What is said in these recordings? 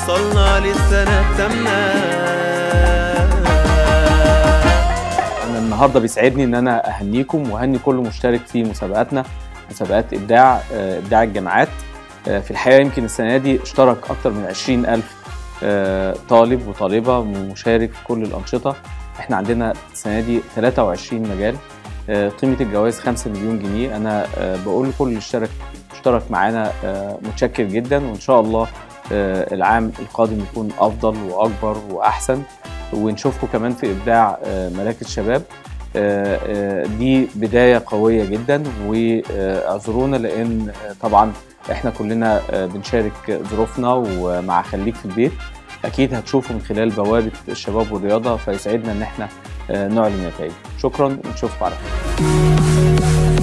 وصلنا للسنة التامنة انا النهارده بيسعدني ان انا اهنيكم واهني كل مشترك في مسابقاتنا مسابقات ابداع آه، ابداع الجامعات آه، في الحقيقه يمكن السنه دي اشترك اكتر من 20000 آه، طالب وطالبه مشارك في كل الانشطه احنا عندنا السنه دي 23 مجال آه، قيمه الجوائز 5 مليون جنيه انا آه، بقول لكل اللي اشترك اشترك معانا آه، متشكر جدا وان شاء الله آه، العام القادم يكون افضل واكبر واحسن ونشوفكم كمان في ابداع آه، مراكز شباب آه، آه، دي بدايه قويه جدا واعذرونا لان آه، طبعا احنا كلنا آه، بنشارك ظروفنا ومع خليك في البيت اكيد هتشوفوا من خلال بوابه الشباب والرياضه فيسعدنا ان احنا آه، نعلن نتائج شكرا ونشوفكم على خير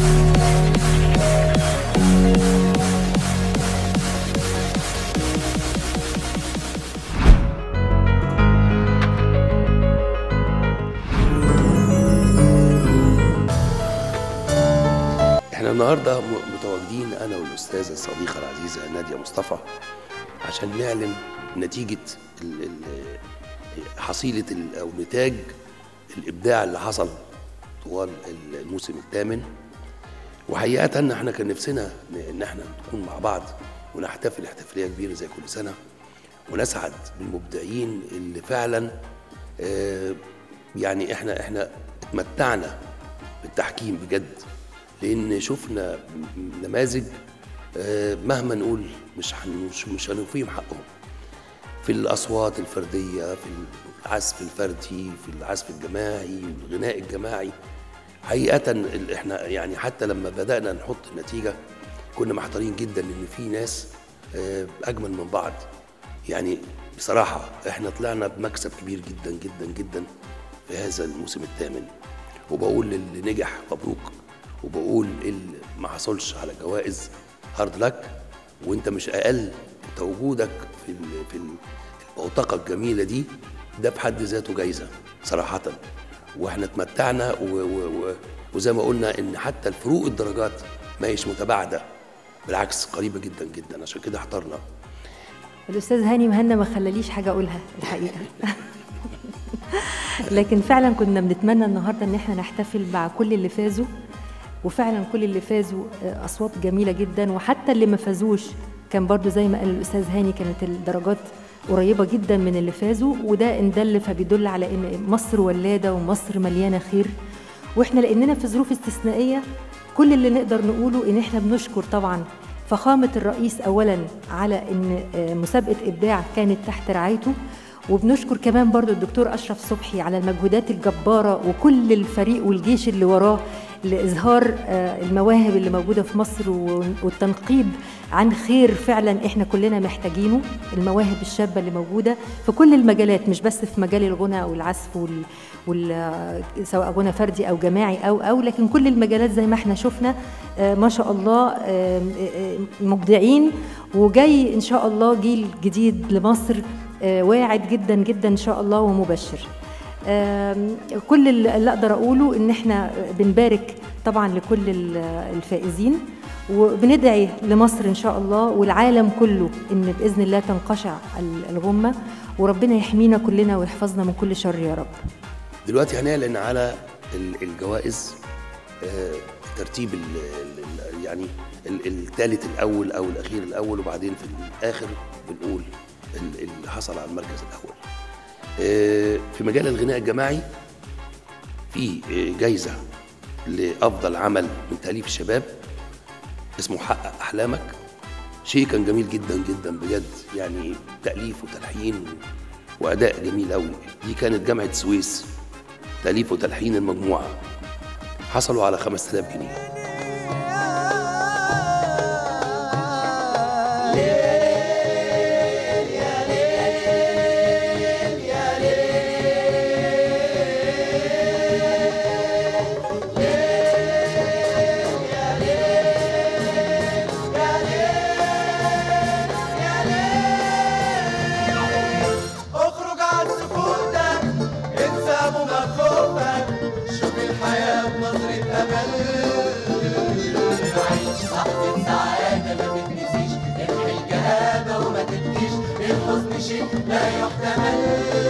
احنا النهارده م- متواجدين انا والاستاذه الصديقه العزيزه ناديه مصطفى عشان نعلن نتيجه ال- ال- حصيله ال- او نتاج الابداع اللي حصل طوال ال- الموسم الثامن وحقيقه ان احنا كان نفسنا ن- ان احنا نكون مع بعض ونحتفل احتفاليه كبيره زي كل سنه ونسعد بالمبدعين اللي فعلا آه، يعني احنا احنا اتمتعنا بالتحكيم بجد لان شفنا م- نماذج آه، مهما نقول مش هن- مش مش هنوفيهم حقهم في الاصوات الفرديه في العزف الفردي في العزف الجماعي الغناء الجماعي حقيقه ال- احنا يعني حتى لما بدانا نحط النتيجه كنا محتارين جدا ان في ناس آه، اجمل من بعض يعني بصراحه احنا طلعنا بمكسب كبير جدا جدا جدا في هذا الموسم الثامن وبقول للي نجح مبروك وبقول اللي ما حصلش على جوائز هارد لك وانت مش اقل انت وجودك في ال- في ال- البوتقه الجميله دي ده بحد ذاته جايزه صراحه واحنا اتمتعنا و و و وزي ما قلنا ان حتى الفروق الدرجات ما هيش متباعده بالعكس قريبه جدا جدا عشان كده احترنا الاستاذ هاني مهنا ما خلاليش حاجه اقولها الحقيقه لكن فعلا كنا بنتمنى النهارده ان احنا نحتفل مع كل اللي فازوا وفعلا كل اللي فازوا آه، اصوات جميله جدا وحتى اللي ما فازوش كان برضو زي ما قال الاستاذ هاني كانت الدرجات قريبه جدا من اللي فازوا وده ان دل فبيدل على ان مصر ولاده ومصر مليانه خير واحنا لاننا في ظروف استثنائيه كل اللي نقدر نقوله ان احنا بنشكر طبعا فخامه الرئيس اولا على ان آه، مسابقه ابداع كانت تحت رعايته وبنشكر كمان برضو الدكتور اشرف صبحي على المجهودات الجباره وكل الفريق والجيش اللي وراه لاظهار آه، المواهب اللي موجوده في مصر و- والتنقيب عن خير فعلا احنا كلنا محتاجينه المواهب الشابه اللي موجوده في كل المجالات مش بس في مجال الغنى او العزف وال, وال... آه، سواء غنى فردي او جماعي او او لكن كل المجالات زي ما احنا شفنا آه، ما شاء الله آه، آه، مبدعين وجاي ان شاء الله جيل جديد لمصر آه، واعد جدا جدا ان شاء الله ومبشر آم، كل اللي اقدر اقوله ان احنا بنبارك طبعا لكل ال- الفائزين وبندعي لمصر ان شاء الله والعالم كله ان باذن الله تنقشع ال- الغمه وربنا يحمينا كلنا ويحفظنا من كل شر يا رب دلوقتي هنعلن على ال- الجوائز آه، ترتيب ال ال يعني الثالث الاول او الاخير الاول وبعدين في الاخر بنقول ال- اللي حصل على المركز الاول آه، في مجال الغناء الجماعي في آه، جايزه لافضل عمل من تاليف الشباب اسمه حقق احلامك شيء كان جميل جدا جدا بجد يعني تاليف وتلحين واداء جميل قوي دي كانت جامعه السويس تاليف وتلحين المجموعه حصلوا على 5000 جنيه اخرج عن سكوتك انسى مخوفك شوف الحياة بنظرة أمل الحزن شيء لا يحتمل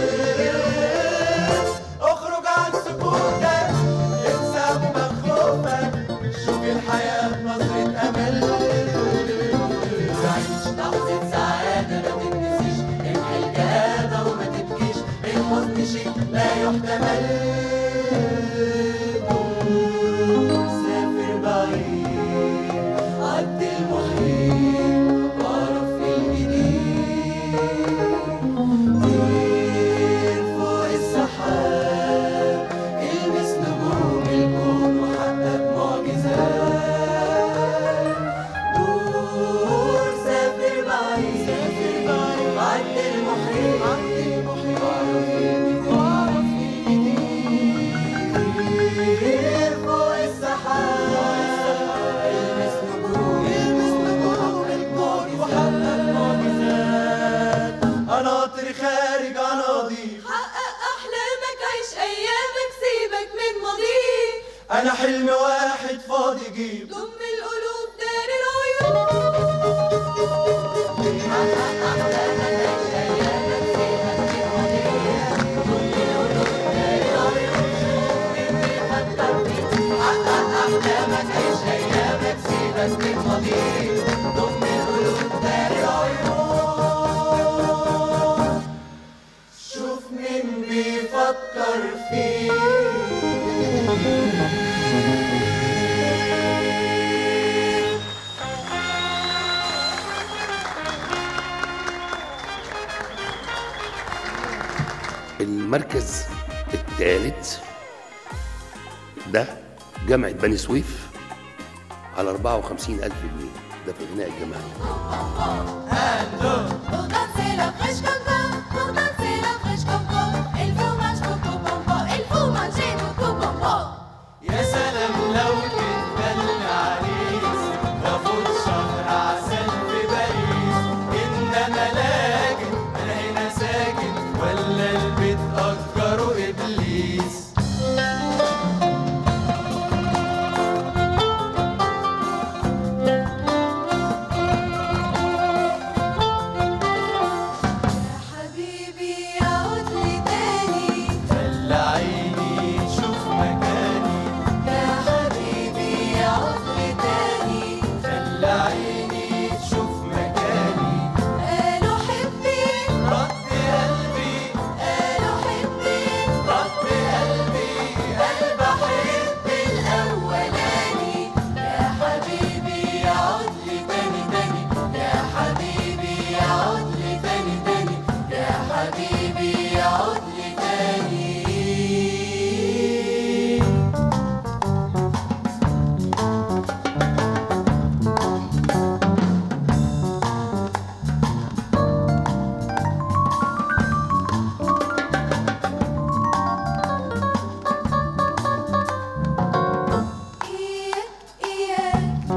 اخرج عن سكوتك انسى مخوفك شوف الحياة بنظرة أمل عيش لحظة سعادة ما تتنسيش امحي الكآبة وما تبكيش الحزن شيء لا يحتمل سافر بعيد عدي المحيط واعرف الجديد طير فوق السحاب المس نجوم الكون وحقق معجزات دور سافر بعيد سافر بعيد عدي المحيط عدي المحيط واعرف الجديد واعرف الجديد طير فوق السحاب المس نجوم المس نجوم الكون وحقق معجزات قناطر خارج عناضيق حقق أحلامك عيش أيامك سيبك من ماضيك انا حلم واحد فاضي جيب ضم القلوب دار العيون احلامك عيش ايامك سيبك من ماضيك ضم القلوب دار العيون شوف مين بيفكر فيك المركز الثالث ده جامعة بني سويف على 54 ألف جنيه ده في الغناء الجماعي Pour danser la fraîche coco, pour danser la fraîche coco, il faut manger beaucoup bonbon, il faut manger beaucoup bonbon. يا سلام لو تتدلى عريس تاخد شهر عسل في باريس انما لاجن انا هنا ساكن ولا البيت اجره ابليس يا حبيبي عود لي تاني دلعيني شوف مكاني يا حبيبي عود لي تاني دلعيني شوف مكاني قالوا حبي رد قلبي قالوا حبي رد قلبي قلب احب الأولاني يا حبيبي عود لي تاني تاني يا حبيبي عود لي تاني تاني يا حبيبي عود لي تاني إياك إياك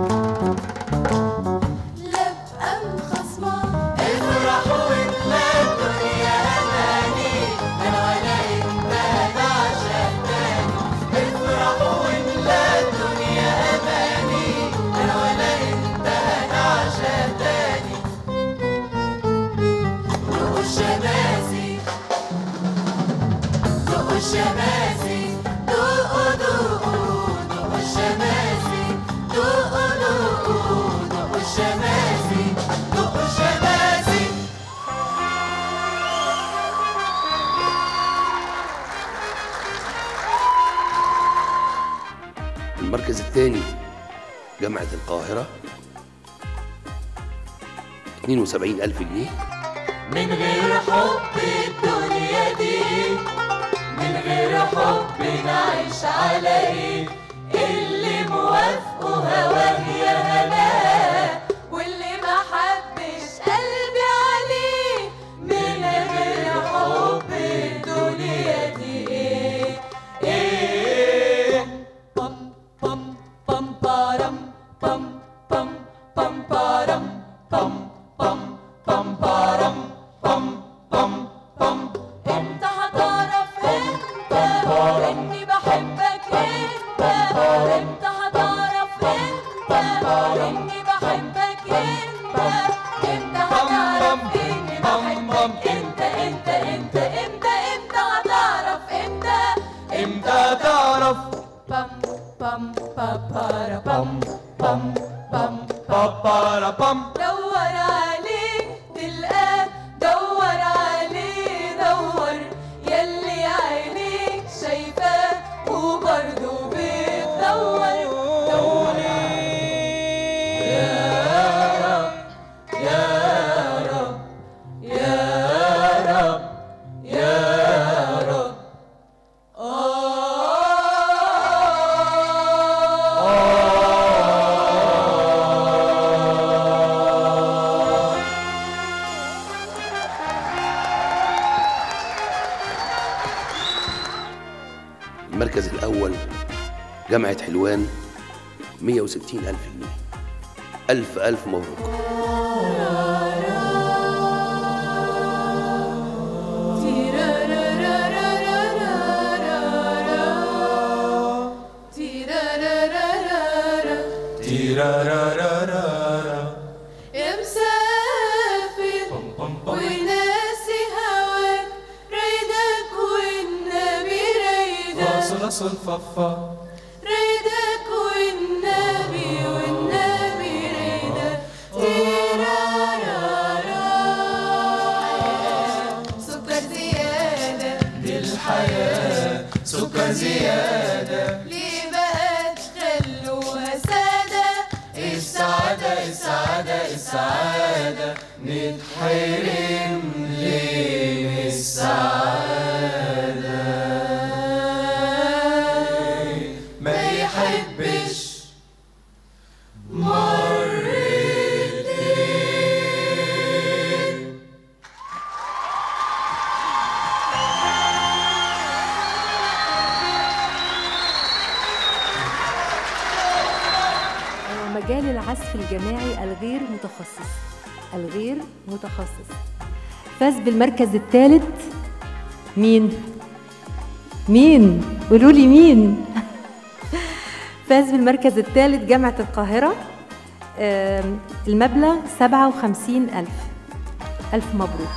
لا أبقى مخصمة افرح واملا الدنيا اماني انا ولا انت نعشق تاني افرح واملا الدنيا اماني انا ولا انت نعشق تاني ذوق الشماسي ذوق الشماسي ذوقوا ذوقوا ذوق الشماسي ذوقوا ذوقوا ذوق الشماسي ذوق الشماسي المركز الثاني جامعة القاهرة 72 ألف جنيه من غير حب الدنيا دي من غير حب نعيش على ايه اللي موافقه هواه يا هناه واللي ما حبش قلبي عليه من غير حب الدنيا دي ايه ايه بام بام بام بارم بام بام بام بارم بام بام بام بارم بام بام بام انت هتعرف انت اني بحبك انت انت هتعرف انت اني بحبك المركز الأول جامعة حلوان 160 ألف جنيه ألف ألف مبروك يا مسافر وناسي هواك ريدك والنبي ريدك ريدك والنبي والنبي ريدك تيرارارا سكر زيادة للحياة سكر زيادة ليه بقى تخلوها سادة السعادة السعادة السعادة نتحرم ليه من السعادة ما يحبش مرتين مجال العزف الجماعي الغير متخصص الغير متخصص فاز بالمركز الثالث مين مين قولوا لي مين فاز بالمركز الثالث جامعة القاهرة آم، المبلغ 57 ألف ألف مبروك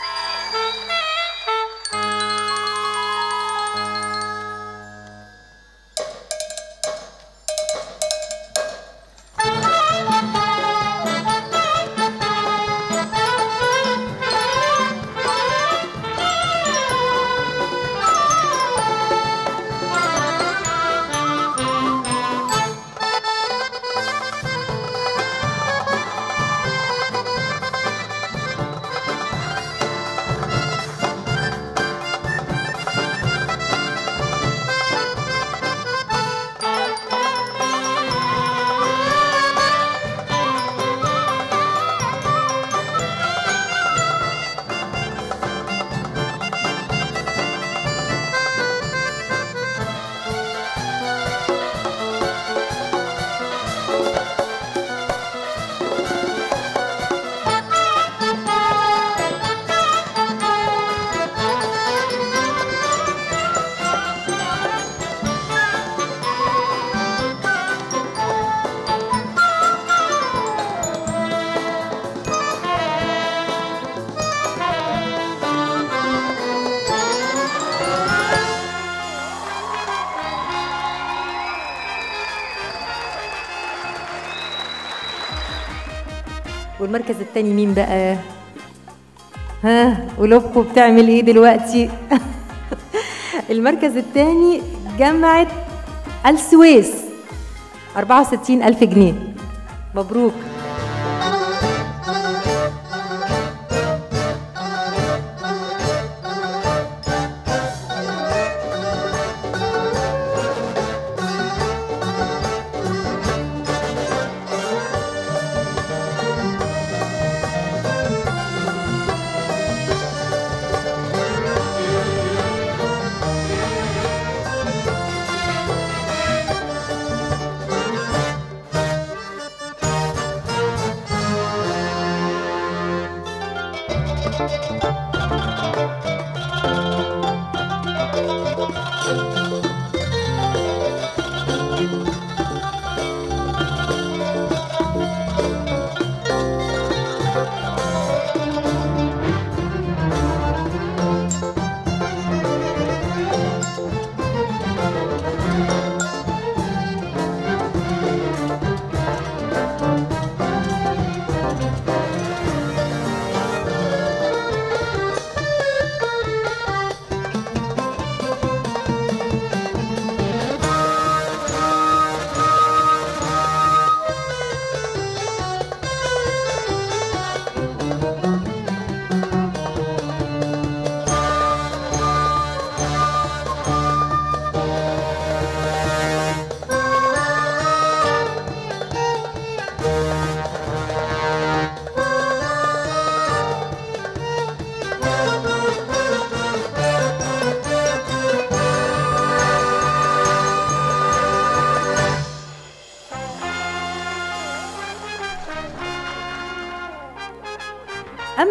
والمركز الثاني مين بقى ها قلوبكم بتعمل ايه دلوقتي المركز الثاني جامعة السويس 64 ألف جنيه مبروك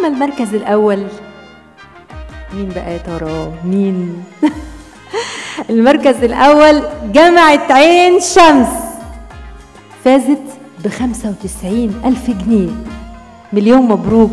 اما المركز الاول مين بقى يا ترى مين المركز الاول جامعه عين شمس فازت ب 95 ألف جنيه مليون مبروك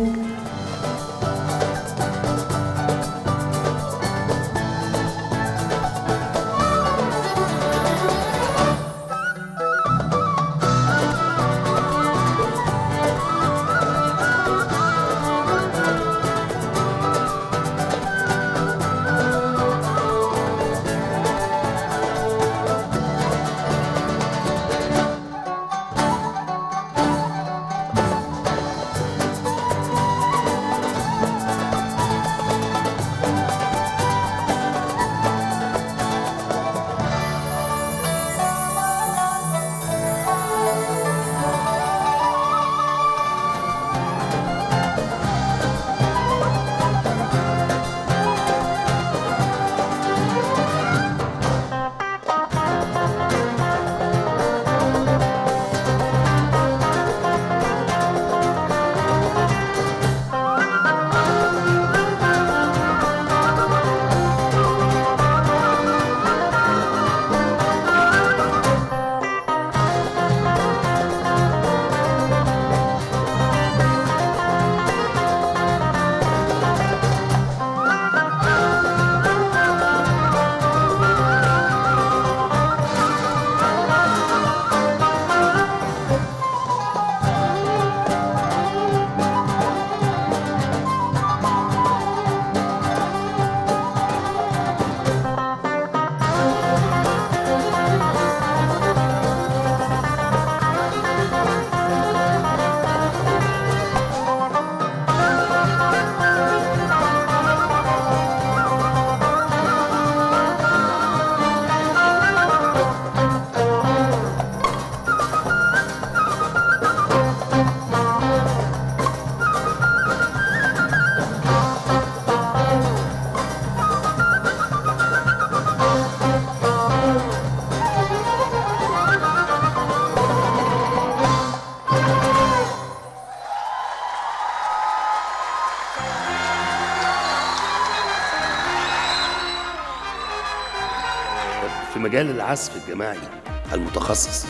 في مجال العزف الجماعي المتخصص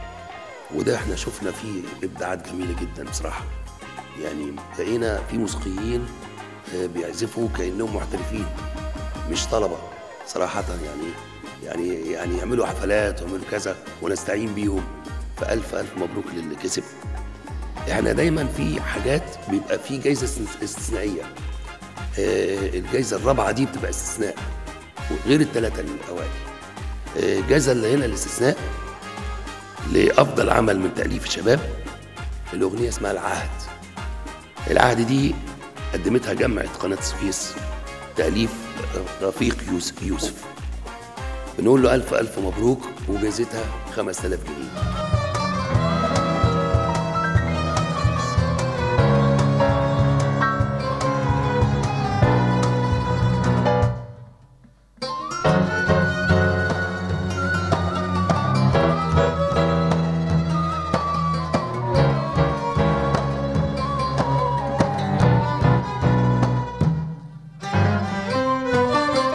وده احنا شفنا فيه ابداعات جميله جدا بصراحه يعني لقينا في موسيقيين آه، بيعزفوا كانهم محترفين مش طلبه صراحه يعني يعني يعني يعملوا حفلات ويعملوا كذا ونستعين بيهم فالف الف مبروك للي كسب احنا دايما في حاجات بيبقى في جايزه استث- استثنائيه آه، الجايزه الرابعه دي بتبقى استثناء غير الثلاثه الاوائل آه، الجايزه اللي هنا الاستثناء لافضل عمل من تاليف الشباب الاغنيه اسمها العهد العهد دي قدمتها جامعه قناه السويس تاليف رفيق يوسف يوسف بنقول له الف الف مبروك وجايزتها 5000 جنيه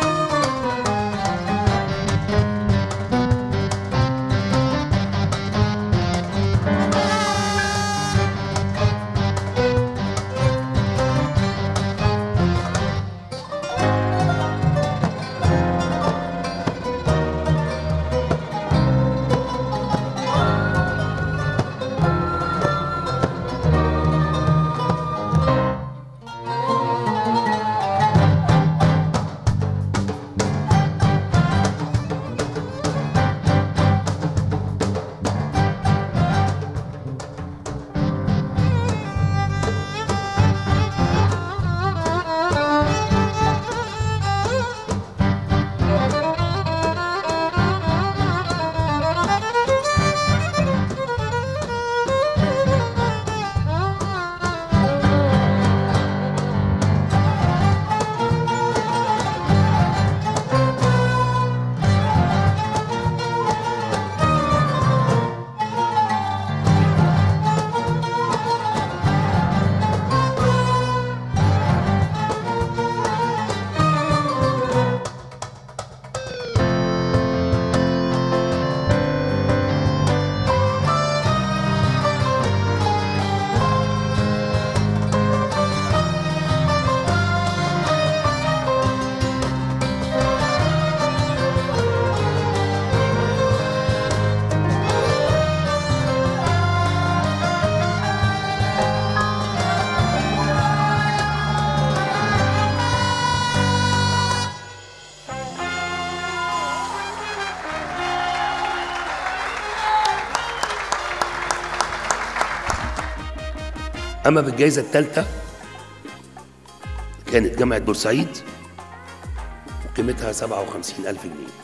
العهد اما بالجائزه الثالثه كانت جامعه بورسعيد وقيمتها 57000 جنيه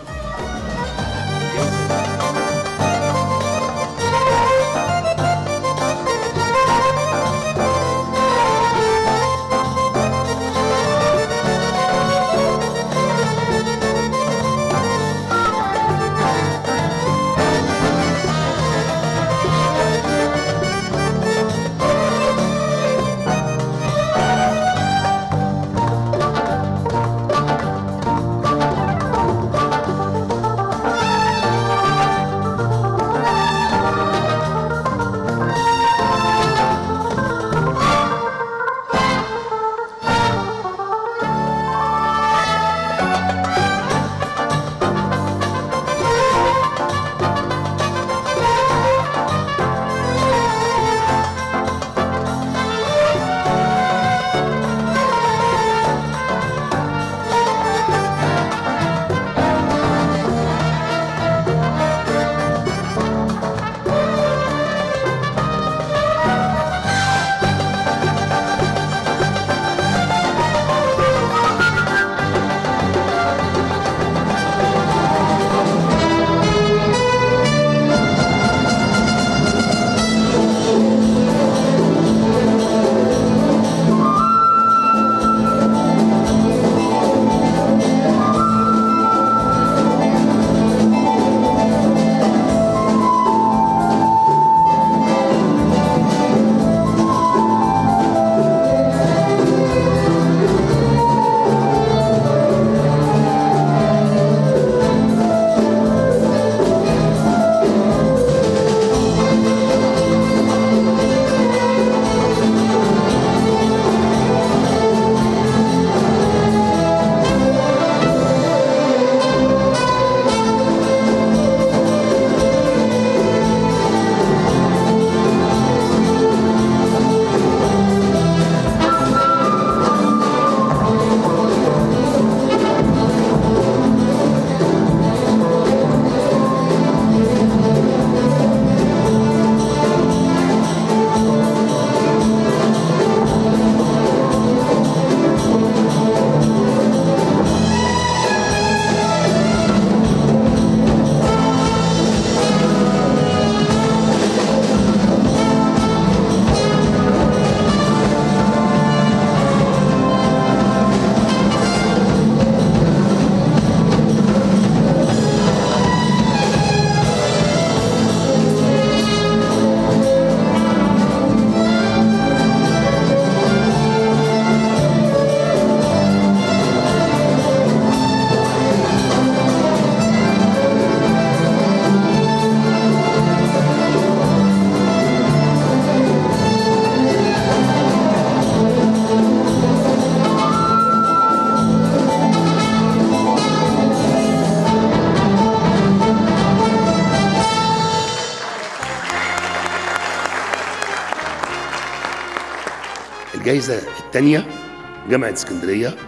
الجائزة الثانية جامعة اسكندرية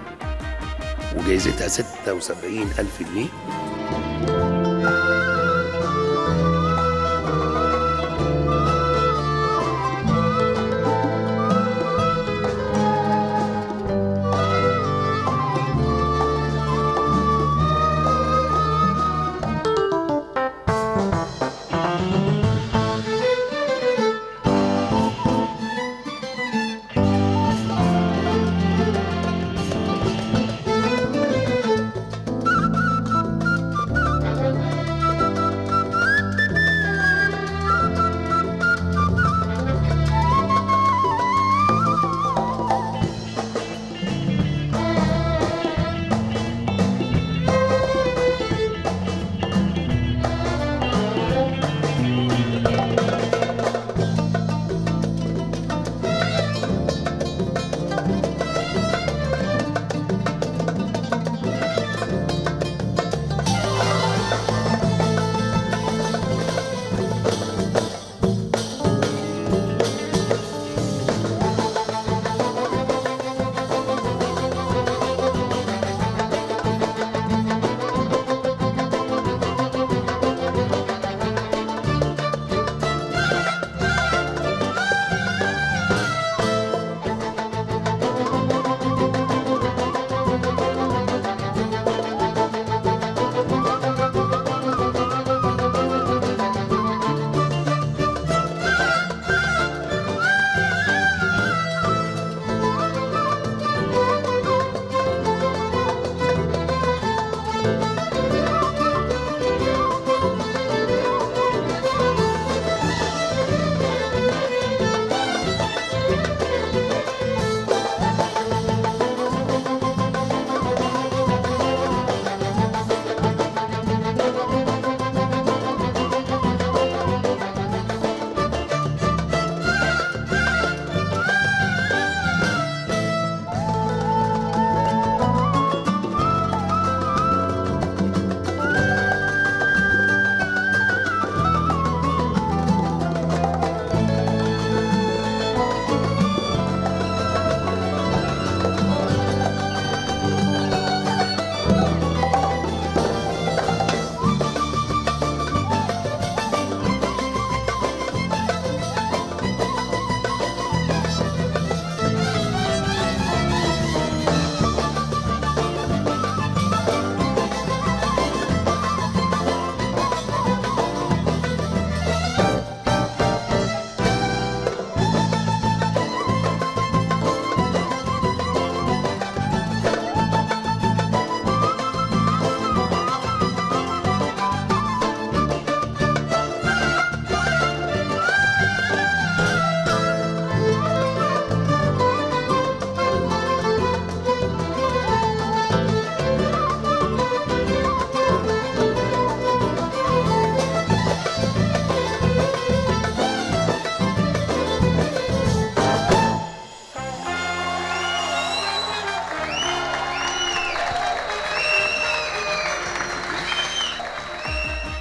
وجائزتها 76 ألف جنيه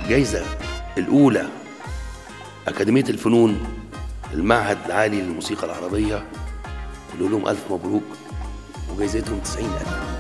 الجايزة الأولى أكاديمية الفنون المعهد العالي للموسيقى العربية نقول لهم ألف مبروك وجايزتهم 90 ألف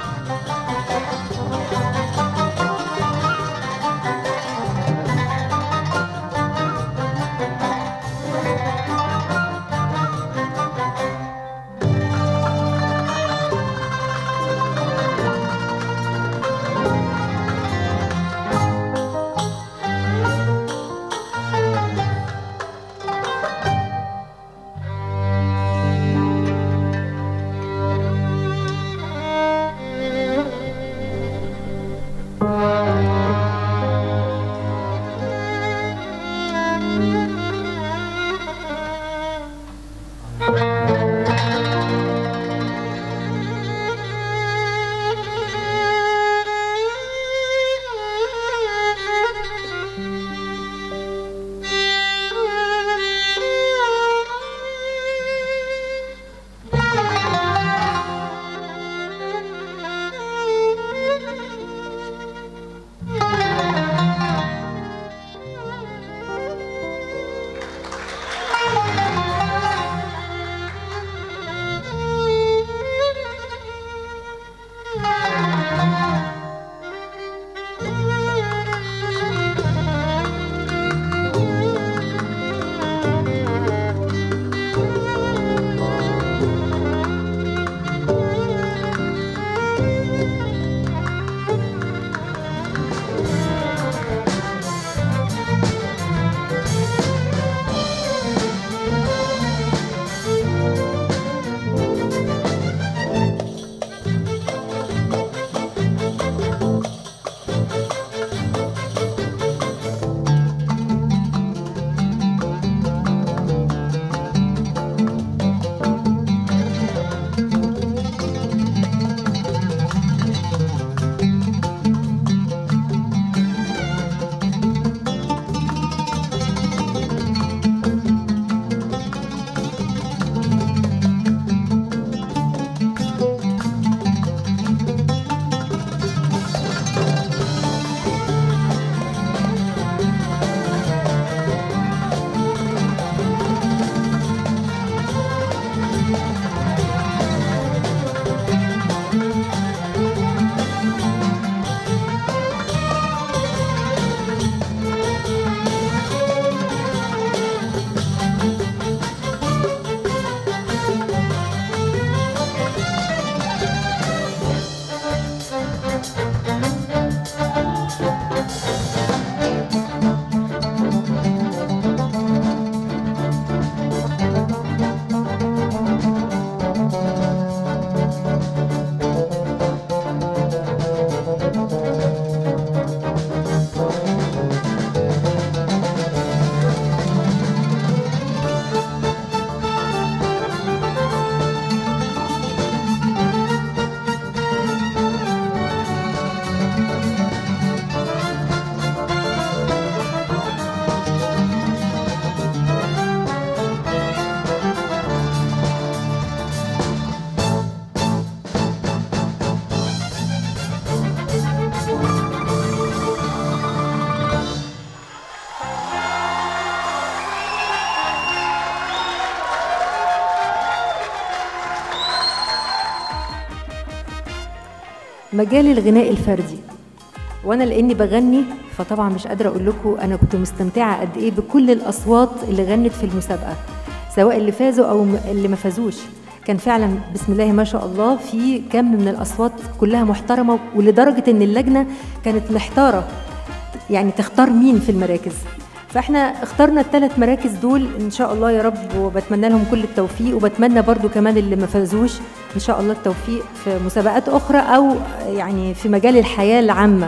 مجال الغناء الفردي وانا لاني بغني فطبعا مش قادره اقول لكم انا كنت مستمتعه قد ايه بكل الاصوات اللي غنت في المسابقه سواء اللي فازوا او م- اللي ما فازوش كان فعلا بسم الله ما شاء الله في كم من الاصوات كلها محترمه ولدرجه ان اللجنه كانت محتاره يعني تختار مين في المراكز فاحنا اخترنا الثلاث مراكز دول ان شاء الله يا رب وبتمنى لهم كل التوفيق وبتمنى برضو كمان اللي ما فازوش ان شاء الله التوفيق في مسابقات اخرى او يعني في مجال الحياه العامه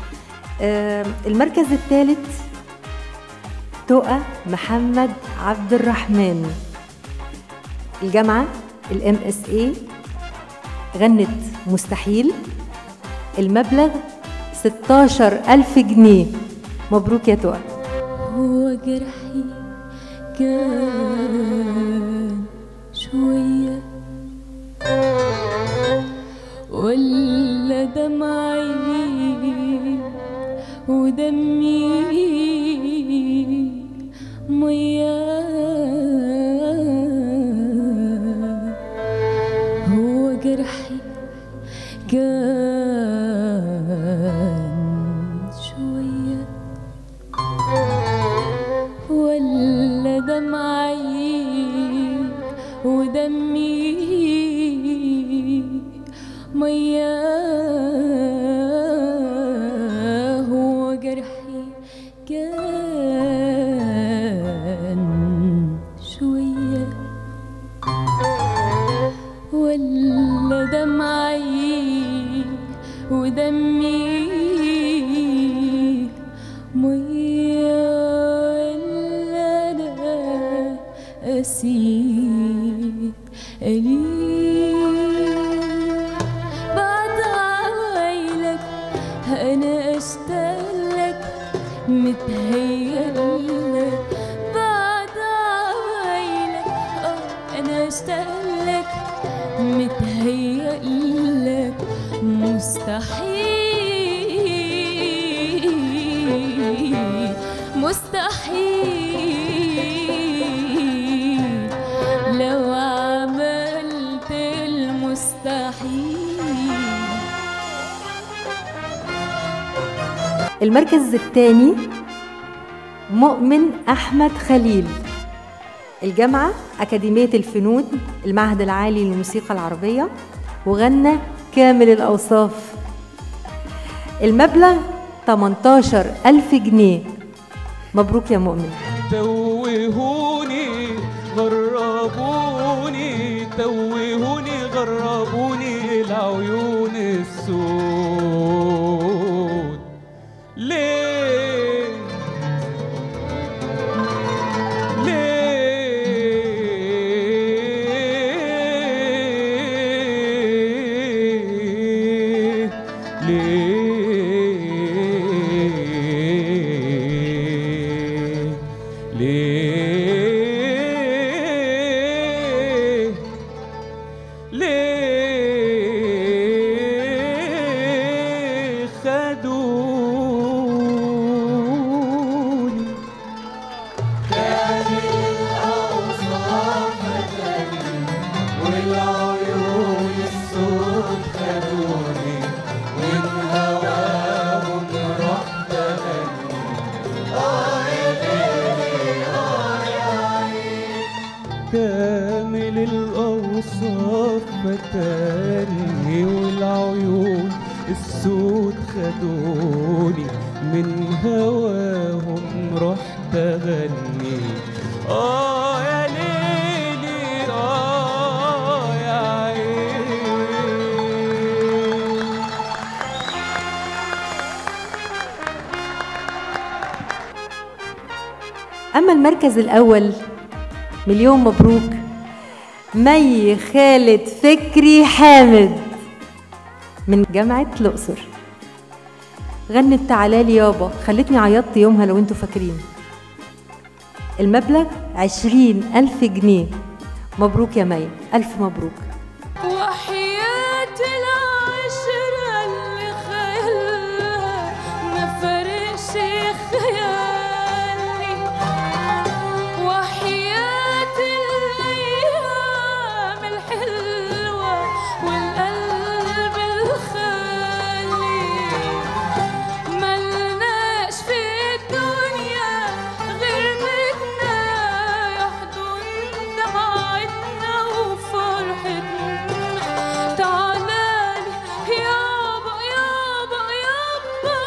آم، المركز الثالث تقى محمد عبد الرحمن الجامعه الام اس اي غنت مستحيل المبلغ 16 ألف جنيه مبروك يا تقى هو جرحي كان شوية ولا دمعي ودمي مياه هو جرحي كان شوية ولا دمعي ودمي مياه هو جرحي كان شويه ولا دمعي ودمي مية ولا أنا أسيب قليل بعد عوايلك أنا أشتغلك متهيألك بعد عوايلك آه أنا أشتغلك متهيألك مستحيل مستحيل لو عملت المستحيل المركز الثاني مؤمن أحمد خليل الجامعة أكاديمية الفنون المعهد العالي للموسيقى العربية وغنى كامل الأوصاف المبلغ 18 ألف جنيه مبروك يا مؤمن توهوني غربوني توهوني غربوني العيون السود ليه ليه ليه ليه ليه خدوني والعيون السود خدوني من هواهم رحت أغني آه يا ليلي آه يا عيني كامل الأوصاف فتاني والعيون السود خدوني من هواهم رحت أغني آه يا ليلي آه يا عيني أما المركز الأول مليون مبروك مي خالد فكري حامد من جامعة الأقصر غنت تعالالي يابا خلتني عيطت يومها لو انتوا فاكرين المبلغ عشرين ألف جنيه مبروك يا مي ألف مبروك وحياة العشرة اللي خيالها ما فرقش خيالي وحياة الأيام الحلوة والقلب الخالي ملناش في الدنيا غير بيتنا يحضن دمعتنا وفرحتنا تعالالي يابا يابا يابا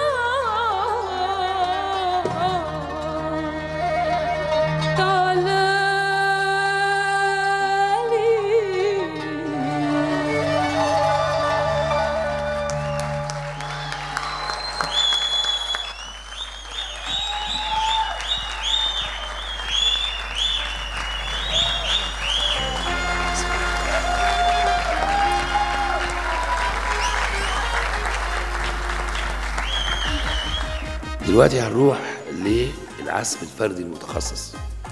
تعالالي دلوقتي هنروح للعزف الفردي المتخصص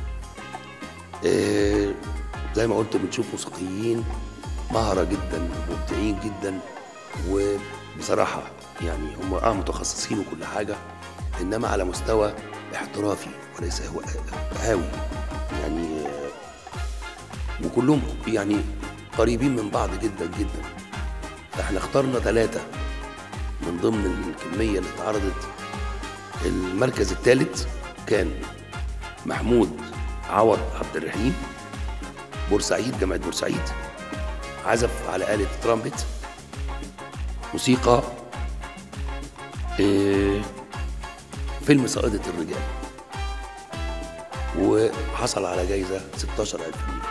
آه، زي ما قلت بنشوف موسيقيين مهرة جدا مبدعين جدا وبصراحة يعني هم اه متخصصين وكل حاجة إنما على مستوى احترافي وليس هو هاوي يعني آه، وكلهم يعني قريبين من بعض جدا جدا فاحنا اخترنا ثلاثة من ضمن الكمية اللي اتعرضت المركز الثالث كان محمود عوض عبد الرحيم بورسعيد جامعة بورسعيد عزف على آلة ترامبت موسيقى آه، فيلم صائدة الرجال وحصل على جايزة 16000 جنيه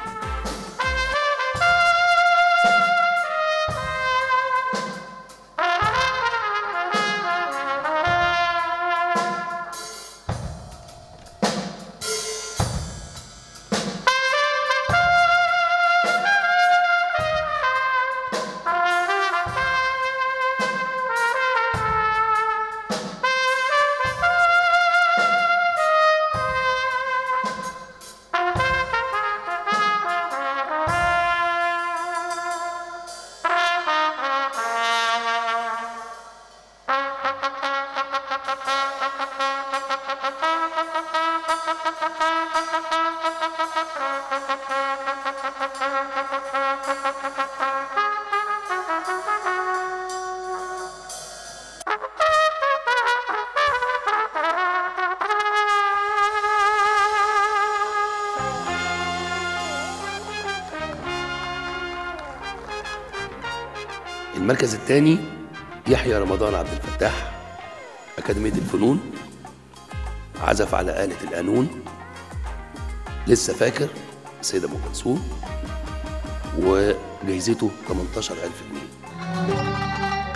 المركز الثاني يحيى رمضان عبد الفتاح أكاديمية الفنون عزف على آلة القانون لسه فاكر السيدة أم كلثوم وجايزته 18000 جنيه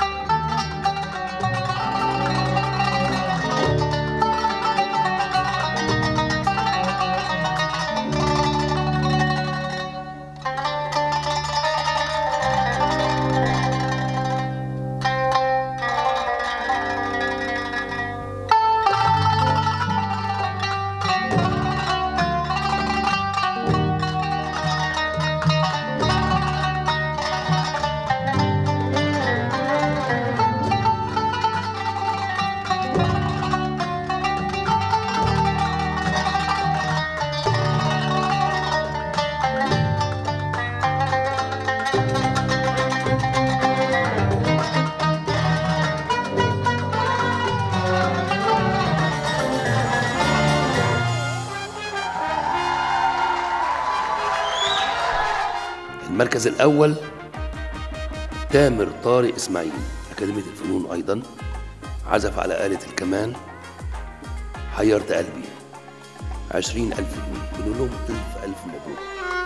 المركز الأول تامر طارق إسماعيل أكاديمية الفنون أيضا عزف على آلة الكمان حيرت قلبي عشرين ألف جنيه بنقول لهم ألف ألف مبروك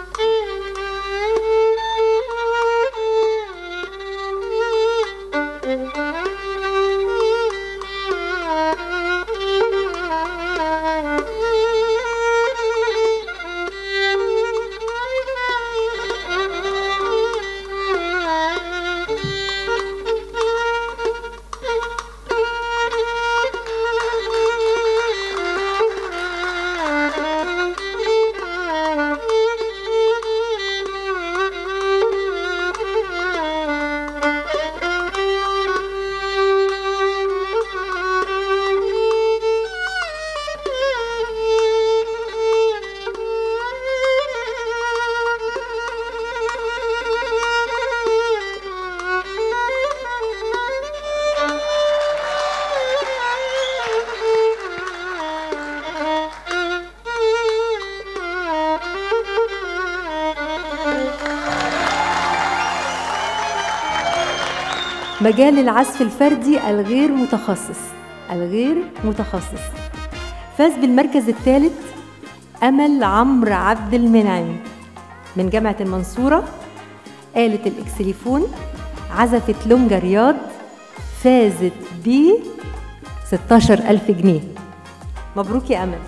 مجال العزف الفردي الغير متخصص الغير متخصص فاز بالمركز الثالث أمل عمرو عبد المنعم من جامعة المنصورة آلة الإكسليفون عزفت لونجا رياض فازت ب 16000 جنيه مبروك يا أمل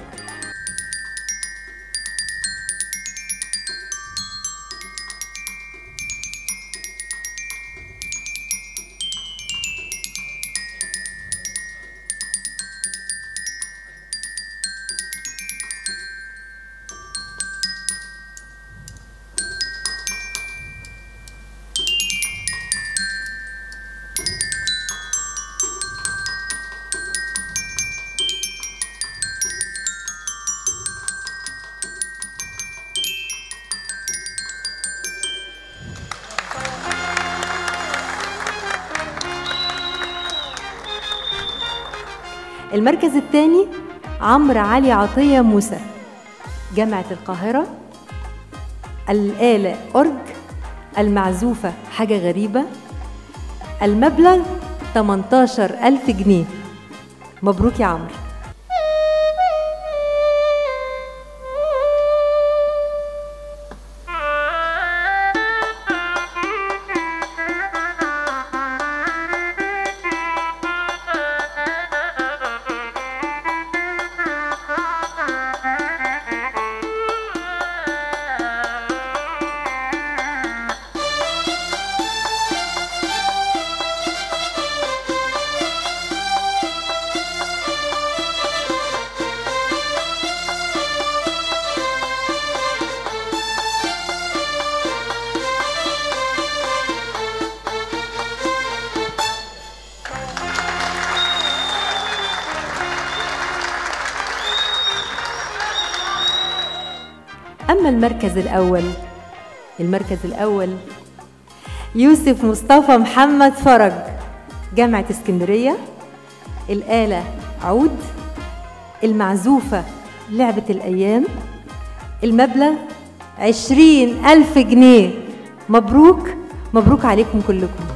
المركز الثاني عمرو علي عطية موسى جامعة القاهرة الآلة أورج المعزوفة حاجة غريبة المبلغ 18 ألف جنيه مبروك يا عمرو أما المركز الأول المركز الأول يوسف مصطفى محمد فرج جامعة اسكندرية الآلة عود المعزوفة لعبة الأيام المبلغ عشرين ألف جنيه مبروك مبروك عليكم كلكم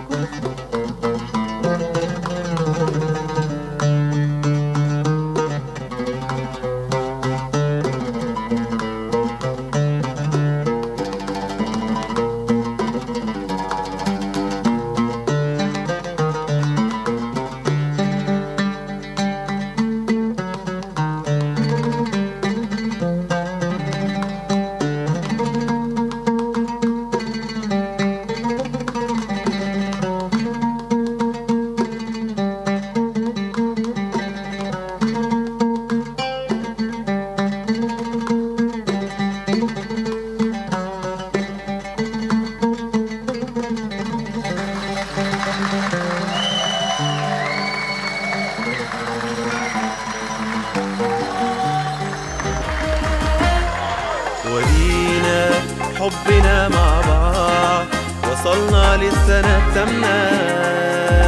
ولينا حبنا مع بعض وصلنا للسنة التامنة